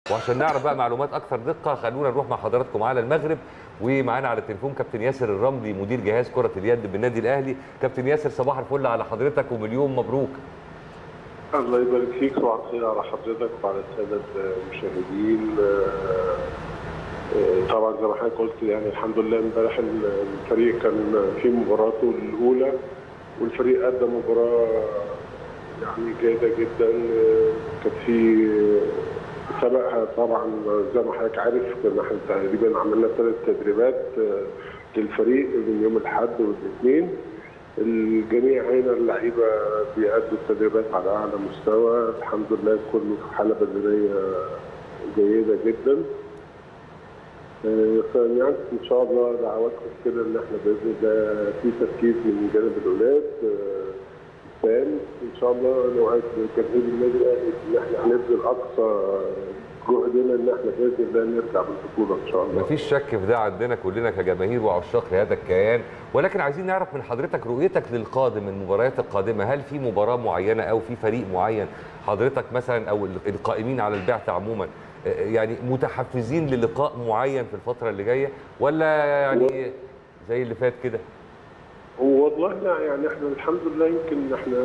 وعشان نعرف بقى معلومات اكثر دقه خلونا نروح مع حضراتكم على المغرب ومعانا على التليفون كابتن ياسر الرملي مدير جهاز كره اليد بالنادي الاهلي كابتن ياسر صباح الفل على حضرتك ومليون مبروك الله يبارك فيك صباح الخير على حضرتك وعلى الساده المشاهدين طبعا زي ما حضرتك قلت يعني الحمد لله امبارح الفريق كان في مباراته الاولى والفريق قدم مباراه يعني جيده جدا كان في سبقها طبعا زي ما حضرتك عارف كنا احنا تقريبا عملنا ثلاث تدريبات للفريق من يوم الاحد والاثنين الجميع هنا اللعيبه بيأدوا التدريبات على اعلى مستوى الحمد لله كله في حاله بدنيه جيده جدا فيعني ان شاء الله دعواتكم كده ان احنا باذن الله في تركيز من جانب الاولاد فان ان شاء الله نوعد جماهير النادي الاهلي ان احنا هنبذل اقصى جهدنا ان احنا باذن الله نرجع بالبطوله ان شاء الله. مفيش شك في ده عندنا كلنا كجماهير وعشاق لهذا الكيان ولكن عايزين نعرف من حضرتك رؤيتك للقادم المباريات القادمه هل في مباراه معينه او في فريق معين حضرتك مثلا او القائمين على البعثه عموما يعني متحفزين للقاء معين في الفتره اللي جايه ولا يعني زي اللي فات كده؟ والله لا يعني احنا الحمد لله يمكن احنا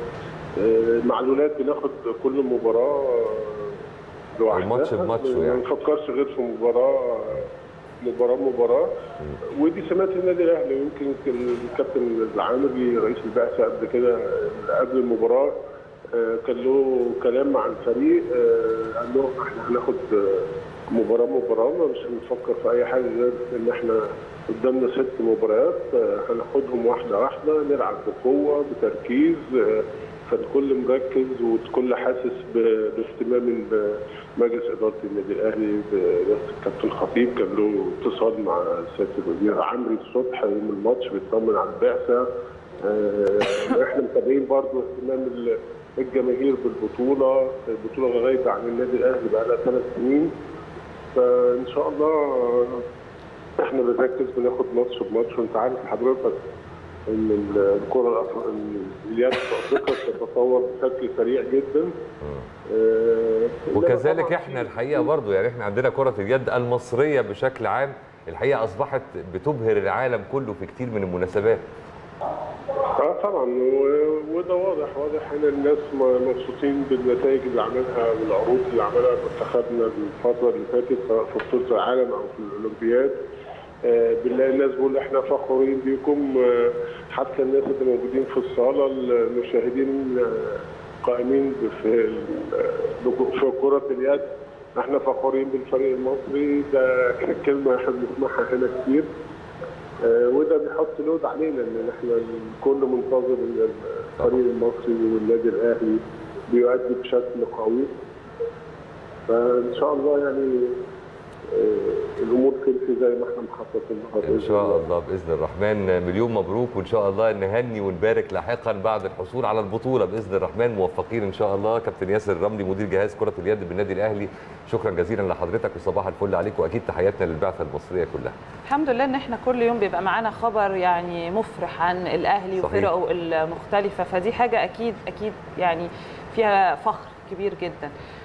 مع الولاد بناخد كل مباراه لوحدها الماتش بماتش ما يعني نفكرش غير في مباراه مباراه مباراه ودي سمات النادي الاهلي ويمكن الكابتن العامري رئيس البعثه قبل كده قبل المباراه كان له كلام مع الفريق قال لهم احنا هناخد مباراه مباراه مش هنفكر في اي حاجه غير ان احنا قدامنا ست مباريات هناخدهم واحده واحده نلعب بقوه بتركيز فالكل مركز والكل حاسس باهتمام مجلس اداره النادي الاهلي برئاسه الكابتن الخطيب كان له اتصال مع سياده الوزير عمرو الصبح يوم الماتش بيطمن على البعثه احنا متابعين برضه اهتمام الجماهير بالبطوله البطوله غايبه عن النادي الاهلي بقى لها ثلاث سنين فان شاء الله احنا بنركز بناخد ماتش بماتش وانت عارف حضرتك ان الكره اليد في افريقيا بتتطور بشكل سريع جدا آه وكذلك احنا الحقيقه برضو يعني احنا عندنا كره اليد المصريه بشكل عام الحقيقه اصبحت بتبهر العالم كله في كتير من المناسبات اه طبعا وده واضح واضح ان الناس مبسوطين بالنتائج اللي عملها والعروض اللي عملها منتخبنا الفتره اللي فاتت سواء في بطوله العالم او في الاولمبياد آه بنلاقي الناس بيقول احنا فخورين بيكم آه حتى الناس اللي موجودين في الصاله المشاهدين آه قائمين في في كره اليد احنا فخورين بالفريق المصري ده كلمه احنا بنسمعها هنا كتير وده بيحط لود علينا ان احنا الكل منتظر ان الفريق المصري والنادي الاهلي بيؤدي بشكل قوي فان شاء الله يعني الامور تمشي زي ما احنا مخططين ان شاء الله باذن الرحمن مليون مبروك وان شاء الله نهني ونبارك لاحقا بعد الحصول على البطوله باذن الرحمن موفقين ان شاء الله كابتن ياسر الرملي مدير جهاز كره اليد بالنادي الاهلي شكرا جزيلا لحضرتك وصباح الفل عليك واكيد تحياتنا للبعثه المصريه كلها الحمد لله ان احنا كل يوم بيبقى معانا خبر يعني مفرح عن الاهلي وفرقه المختلفه فدي حاجه اكيد اكيد يعني فيها فخر كبير جدا